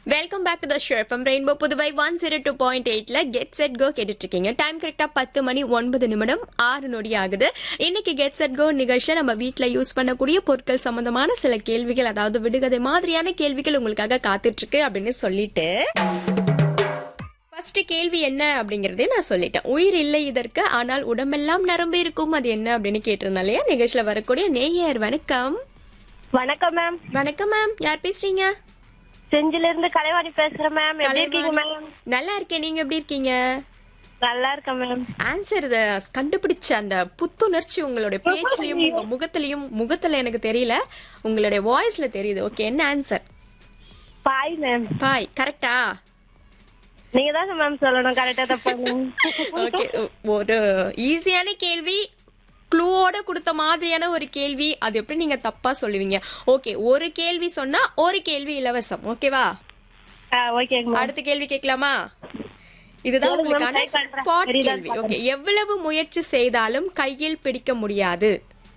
Welcome back to the show from Rainbow Puduvai one zero two point எயிட்ல get set go கேட்டுட்டு இருக்கீங்க time கரெக்டா பத்து மணி ஒன்பது நிமிடம் ஆறு நொடி ஆகுது இன்னைக்கு கெட் செட் கோ நிகழ்ச்சியில நம்ம வீட்ல யூஸ் பண்ணக்கூடிய பொருட்கள் சம்பந்தமான சில கேள்விகள் அதாவது விடுகதை மாதிரியான கேள்விகள் உங்களுக்காக காத்துட்டு இருக்கு அப்படின்னு சொல்லிட்டு ஃபர்ஸ்ட் கேள்வி என்ன அப்படிங்கறதே நான் சொல்லிட்டேன் உயிர் இல்லை இதற்கு ஆனால் உடம்பெல்லாம் நரம்பு இருக்கும் அது என்ன அப்படின்னு கேட்டிருந்தேன் இல்லையா நிகழ்ச்சியில வரக்கூடிய நேயர் வணக்கம் வணக்கம் மேம் வணக்கம் மேம் யார் பேசுறீங்க செஞ்சில இருந்து கலைவாணி பேசுறேன் மேம் எப்படி இருக்கீங்க மேம் நல்லா இருக்கேன் நீங்க எப்படி இருக்கீங்க நல்லா இருக்கேன் மேம் ஆன்சர் இத கண்டுபிடிச்ச அந்த புத்துணர்ச்சி உங்களுடைய பேச்சுலயும் உங்க முகத்திலையும் முகத்துல எனக்கு தெரியல உங்களுடைய வாய்ஸ்ல தெரியுது ஓகே என்ன ஆன்சர் பாய் மேம் பாய் கரெக்டா நீங்க தான் மேம் சொல்லணும் கரெக்டா தப்பாங்க ஓகே ஒரு ஈஸியான கேள்வி க்ளூவோட கொடுத்த மாதிரியான ஒரு கேள்வி அது எப்படி நீங்க தப்பா சொல்லுவீங்க ஓகே ஒரு கேள்வி சொன்னா ஒரு கேள்வி இலவசம் ஓகேவா ஓகேங்க மேம் அடுத்த கேள்வி கேட்கலாமா இதுதான் சொல்லுங்க ma'am, உங்களுக்கான try பண்றேன். ஸ்பாட் தெரியுதா கேள்வி ஓகே எவ்வளவு முயற்சி செய்தாலும் கையில் பிடிக்க முடியாது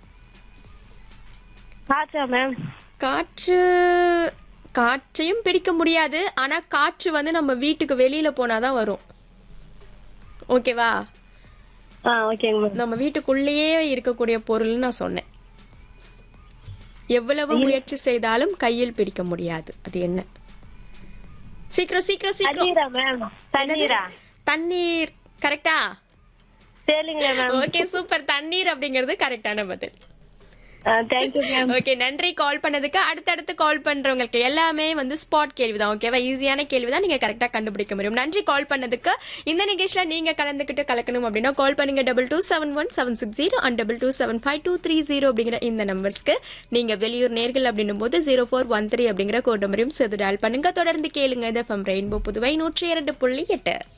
காற்றா மேம் காற்று காற்றையும் பிடிக்க முடியாது ஆனா காற்று வந்து நம்ம வீட்டுக்கு வெளியில போனாதான் வரும் ஓகேவா ஆ ஓகேங்க மேம் நம்ம வீட்டுக்குள்ளேயே இருக்கக்கூடிய பொருள்னு நான் சொன்னேன் எவ்வளவு முயற்சி செய்தாலும் கையில் பிடிக்க முடியாது அது என்ன சீக்கிரம் சீக்கிரம் சீக்கிரம் தண்ணீரா மேம் தண்ணீரா தண்ணீர் கரெக்டா சரிங்க மேம் ஓகே சூப்பர் தண்ணீர் அப்படிங்கிறது கரெக்டான பதில் தேங்க்யூ மேம் ஓகே நன்றி கால் பண்ணதுக்கு அடுத்தடுத்து கால் பண்றவங்களுக்கு எல்லாமே வந்து ஸ்பாட் கேள்வி தான் ஓகேவா ஈஸியான கேள்வி தான் நீங்க கரெக்டா கண்டுபிடிக்க முடியும் நன்றி கால் பண்ணதுக்கு இந்த நிகழ்ச்சியில நீங்க கலந்துக்கிட்டு கலக்கணும் அப்படின்னா கால் பண்ணுங்க double two seven one seven six zero and double two seven five two three zero அப்படிங்கிற இந்த நம்பர்ஸ்க்கு நீங்க வெளியூர் நேர்கள் அப்படின்னும் போது ஜீரோ ஃபோர் ஒன் த்ரீ அப்படிங்கிற கோட் நம்பரையும் சேர்த்து டயல் பண்ணுங்க தொடர்ந்து கேளுங்க இது ரெயின்போ புதுவை நூற்றி இரண்டு புள்ளி எட்டு